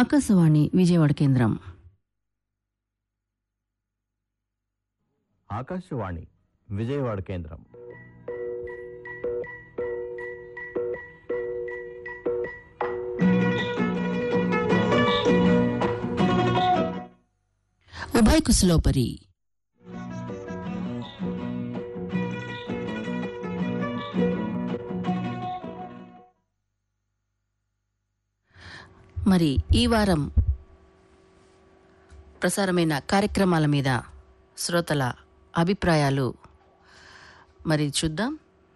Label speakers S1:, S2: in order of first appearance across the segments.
S1: ఆకాశవాణి విజయవాడ కేంద్రం
S2: ఆకాశవాణి విజయవాడ కేంద్రం
S1: ఉభయ కుశలోపరి మరి ఈ వారం ప్రసారమైన కార్యక్రమాల మీద శ్రోతల అభిప్రాయాలు మరి చూద్దాం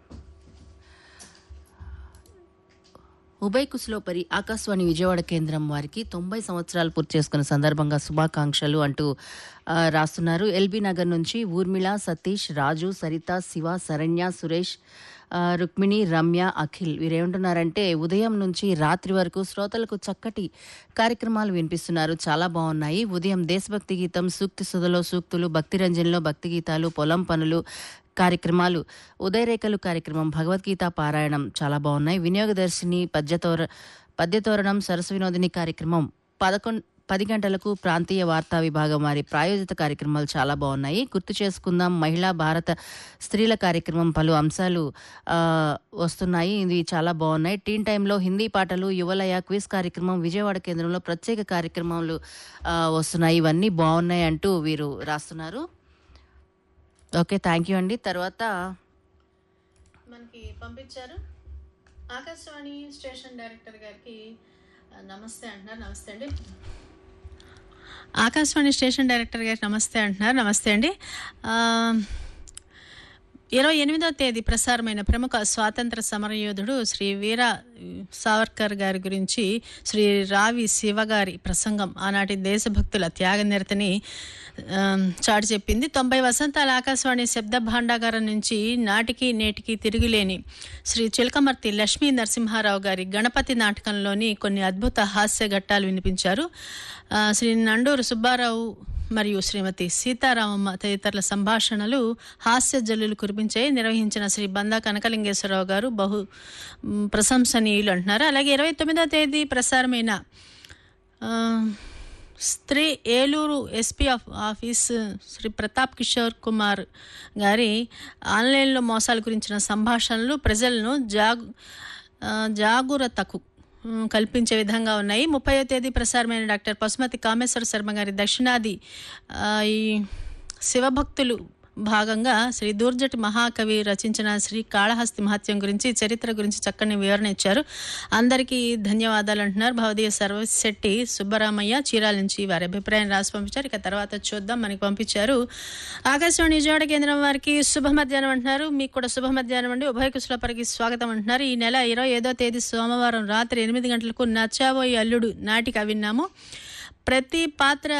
S1: ఉభయ కుశలోపరి ఆకాశవాణి విజయవాడ కేంద్రం వారికి తొంభై సంవత్సరాలు పూర్తి చేసుకున్న సందర్భంగా శుభాకాంక్షలు అంటూ ఆ, రాస్తున్నారు ఎల్బీ నగర్ నుంచి ఊర్మిళ సతీష్ రాజు సరిత శివ శరణ్య సురేష్ ఆ, రుక్మిణి రమ్య అఖిల్ వీరేమంటున్నారంటే ఉదయం నుంచి రాత్రి వరకు శ్రోతలకు చక్కటి కార్యక్రమాలు వినిపిస్తున్నారు చాలా బాగున్నాయి ఉదయం దేశభక్తి గీతం సూక్తి సుధలో సూక్తులు భక్తి రంజన్లో భక్తి గీతాలు పొలం పనులు కార్యక్రమాలు ఉదయరేఖలు కార్యక్రమం భగవద్గీత పారాయణం చాలా బాగున్నాయి వినియోగదర్శిని పద్యతోర పద్యతోరణం సరస్సు వినోదిని కార్యక్రమం పదకొండు పది గంటలకు ప్రాంతీయ వార్తా విభాగం వారి ప్రాయోజిత కార్యక్రమాలు చాలా బాగున్నాయి గుర్తు చేసుకుందాం మహిళా భారత స్త్రీల కార్యక్రమం పలు అంశాలు ఆ, వస్తున్నాయి ఇవి చాలా బాగున్నాయి టీన్ టైంలో హిందీ పాటలు యువలయ క్విజ్ కార్యక్రమం విజయవాడ కేంద్రంలో ప్రత్యేక కార్యక్రమాలు ఆ, వస్తున్నాయి ఇవన్నీ బాగున్నాయి అంటూ వీరు రాస్తున్నారు ఓకే థ్యాంక్ యూ అండి తర్వాత
S3: మనకి పంపించారు ఆకాశవాణి స్టేషన్ డైరెక్టర్ గారికి ఆ, నమస్తే అంటున్నారు నమస్తే అండి ఆకాశవాణి స్టేషన్ డైరెక్టర్ గారికి నమస్తే అంటున్నారు నమస్తే అండి ఆ, ఇరవై ఎనిమిదో తేదీ ప్రసారమైన ప్రముఖ స్వాతంత్ర సమరయోధుడు శ్రీ వీర సావర్కర్ గారి గురించి శ్రీ రావి శివ గారి ప్రసంగం ఆనాటి దేశభక్తుల త్యాగనిరతని ఆ, చాటి చెప్పింది తొంభై వసంతాల ఆకాశవాణి శబ్ద భాండాగారం నుంచి నాటికి నేటికి తిరుగులేని శ్రీ చిలకమర్తి లక్ష్మీ నరసింహారావు గారి గణపతి నాటకంలోని కొన్ని అద్భుత హాస్య ఘట్టాలు వినిపించారు ఆ, శ్రీ నండూరు సుబ్బారావు మరియు శ్రీమతి సీతారామమ్మ తదితరుల సంభాషణలు హాస్య జల్లులు కురిపించాయి నిర్వహించిన శ్రీ బందా కనకలింగేశ్వరరావు గారు బహు మ్, ప్రశంసనీయులు అంటున్నారు అలాగే ఇరవై తొమ్మిదో తేదీ ప్రసారమైన ఆ, స్త్రీ Eluru SP of office Shri Pratap Kishore Kumar గారి ఆన్లైన్లో మోసాల గురించిన సంభాషణలు ప్రజలను జాగ్ ఆ, జాగరూకతకు ఉమ్, కల్పించే విధంగా ఉన్నాయి ముప్పయో తేదీ ప్రసారమైన డాక్టర్ పశుమతి కామేశ్వర శర్మ గారి దక్షిణాది ఆ, ఈ శివభక్తులు భాగంగా శ్రీ దూర్జటి మహాకవి రచించిన శ్రీ కాళహస్తి మహత్యం గురించి చరిత్ర గురించి చక్కని వివరణ ఇచ్చారు అందరికీ ధన్యవాదాలు అంటున్నారు భవదీయ సర్వశెట్టి సుబ్బరామయ్య చీరాల నుంచి వారి అభిప్రాయం రాసి పంపించారు ఇక తర్వాత చూద్దాం మనకి పంపించారు ఆకాశవాణి విజయవాడ కేంద్రం వారికి శుభ మధ్యాహ్నం అంటున్నారు మీకు కూడా శుభ మధ్యాహ్నం అండి ఉభయ కుశలపరికి స్వాగతం అంటున్నారు ఈ నెల ఇరవై ఐదో తేదీ సోమవారం రాత్రి ఎనిమిది గంటలకు నచ్చాబోయి అల్లుడు నాటిక విన్నాము ప్రతి పాత్ర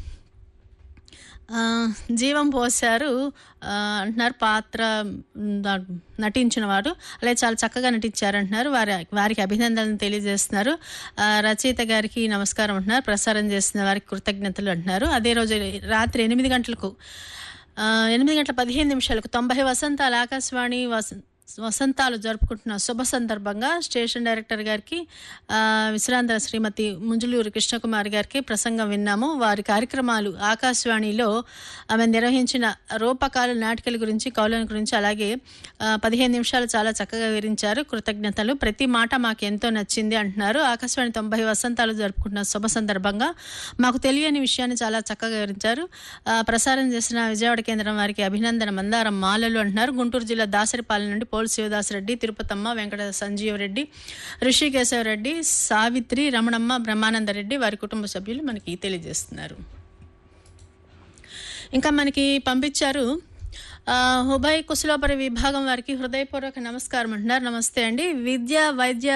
S3: ఆ, జీవం పోశారు ఆ, అంటున్నారు పాత్ర మ్, దా- నటించిన వారు అలాగే చాలా చక్కగా నటించారు అంటున్నారు వారి వారికి అభినందనలు తెలియజేస్తున్నారు ఆ, రచయిత గారికి నమస్కారం అంటున్నారు ప్రసారం చేస్తున్న వారికి కృతజ్ఞతలు అంటున్నారు అదే రోజు రాత్రి ఎనిమిది గంటలకు ఆ, ఎనిమిది గంటల పదిహేను నిమిషాలకు తొంభై వసంతాల ఆకాశవాణి వస వసంతాలు జరుపుకుంటున్న శుభ సందర్భంగా స్టేషన్ డైరెక్టర్ గారికి ఆ, విశ్రాంత శ్రీమతి ముంజులూరు కృష్ణకుమార్ గారికి ప్రసంగం విన్నాము వారి కార్యక్రమాలు ఆకాశవాణిలో ఆమె నిర్వహించిన రూపకాల నాటికల గురించి కౌలం గురించి అలాగే ఆ, పదిహేను నిమిషాలు చాలా చక్కగా వివరించారు కృతజ్ఞతలు ప్రతి మాట మాకు ఎంతో నచ్చింది అంటున్నారు ఆకాశవాణి తొంభై వసంతాలు జరుపుకుంటున్న శుభ సందర్భంగా మాకు తెలియని విషయాన్ని చాలా చక్కగా వివరించారు ఆ, ప్రసారం చేసిన విజయవాడ కేంద్రం వారికి అభినందన మందారం మాలలు అంటున్నారు గుంటూరు జిల్లా దాసరిపాలెం నుండి పోల్ శివదాసరెడ్డి తిరుపతమ్మ వెంకట సంజీవరెడ్డి ఋషికేశవరెడ్డి సావిత్రి రమణమ్మ బ్రహ్మానందరెడ్డి వారి కుటుంబ సభ్యులు మనకి తెలియజేస్తున్నారు ఇంకా మనకి పంపించారు ఆ, ఉభయ కుశలోపరి విభాగం వారికి హృదయపూర్వక నమస్కారం అంటున్నారు నమస్తే అండి విద్య వైద్య